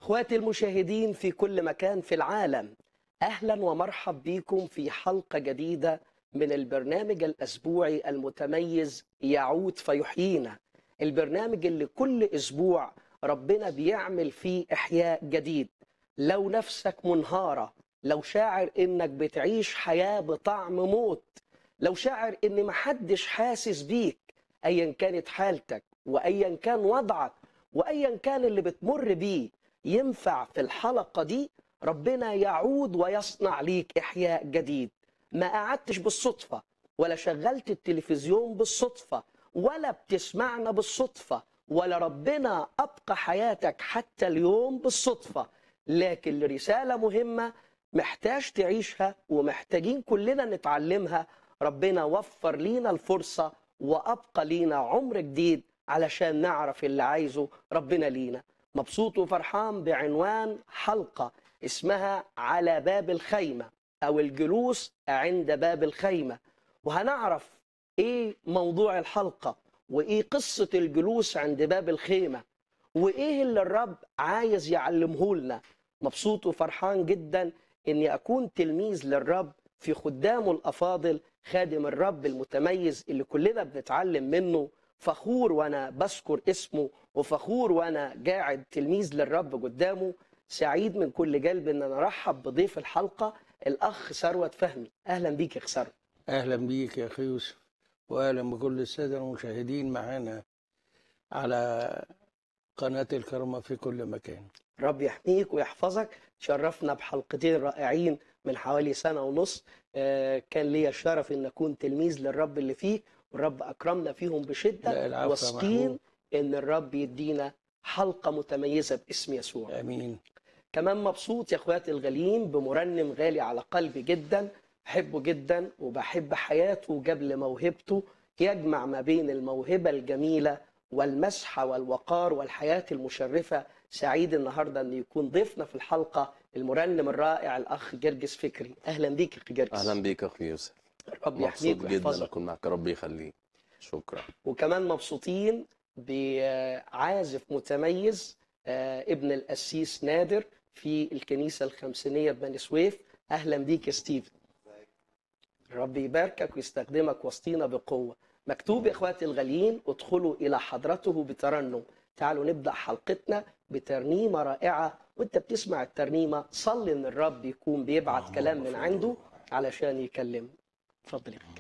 اخواتي المشاهدين في كل مكان في العالم اهلا ومرحب بكم في حلقه جديده من البرنامج الاسبوعي المتميز يعود فيحيينا البرنامج اللي كل اسبوع ربنا بيعمل فيه احياء جديد لو نفسك منهاره لو شاعر انك بتعيش حياه بطعم موت لو شاعر ان محدش حاسس بيك ايا كانت حالتك وايا كان وضعك وايا كان اللي بتمر بيه ينفع في الحلقه دي ربنا يعود ويصنع ليك احياء جديد ما قعدتش بالصدفه ولا شغلت التلفزيون بالصدفه ولا بتسمعنا بالصدفه ولا ربنا ابقى حياتك حتى اليوم بالصدفه لكن لرساله مهمه محتاج تعيشها ومحتاجين كلنا نتعلمها ربنا وفر لينا الفرصه وابقى لينا عمر جديد علشان نعرف اللي عايزه ربنا لينا مبسوط وفرحان بعنوان حلقه اسمها على باب الخيمه او الجلوس عند باب الخيمه وهنعرف ايه موضوع الحلقه وايه قصه الجلوس عند باب الخيمه وايه اللي الرب عايز يعلمه لنا مبسوط وفرحان جدا اني اكون تلميذ للرب في خدامه الافاضل خادم الرب المتميز اللي كلنا بنتعلم منه فخور وانا بذكر اسمه وفخور وانا قاعد تلميذ للرب قدامه سعيد من كل قلب ان انا ارحب بضيف الحلقه الاخ ثروت فهمي اهلا بيك يا اخ ثروت أهلا بيك يا أخي يوسف وأهلا بكل السادة المشاهدين معنا على قناة الكرمة في كل مكان رب يحميك ويحفظك شرفنا بحلقتين رائعين من حوالي سنة ونص آه، كان لي الشرف ان اكون تلميذ للرب اللي فيه والرب اكرمنا فيهم لا، بشدة العفو يا واثقين محمود. ان الرب يدينا حلقة متميزة باسم يسوع آمين كمان مبسوط يا اخواتي الغاليين بمرنم غالي على قلبي جدا بحبه جدا وبحب حياته قبل موهبته يجمع ما بين الموهبة الجميلة والمسحة والوقار والحياة المشرفة سعيد النهاردة أن يكون ضيفنا في الحلقة المرنم الرائع الأخ جرجس فكري أهلا بيك يا أخي جرجس اهلا بيك اخوي يوسف رب مبسوط يحميك جدا ويحفظك اكون معك ربي يخليك شكرا وكمان مبسوطين بعازف متميز آه، ابن القسيس نادر في الكنيسة الخمسينية بني سويف أهلا بيك يا ستيفن ربي يباركك ويستخدمك وسطينا بقوة مكتوب يا إخواتي الغاليين ادخلوا إلى حضرته بترنم تعالوا نبدأ حلقتنا بترنيمة رائعة وانت بتسمع الترنيمة صلي ان الرب يكون بيبعت كلام من عنده علشان يكلمنا اتفضل يا أخي.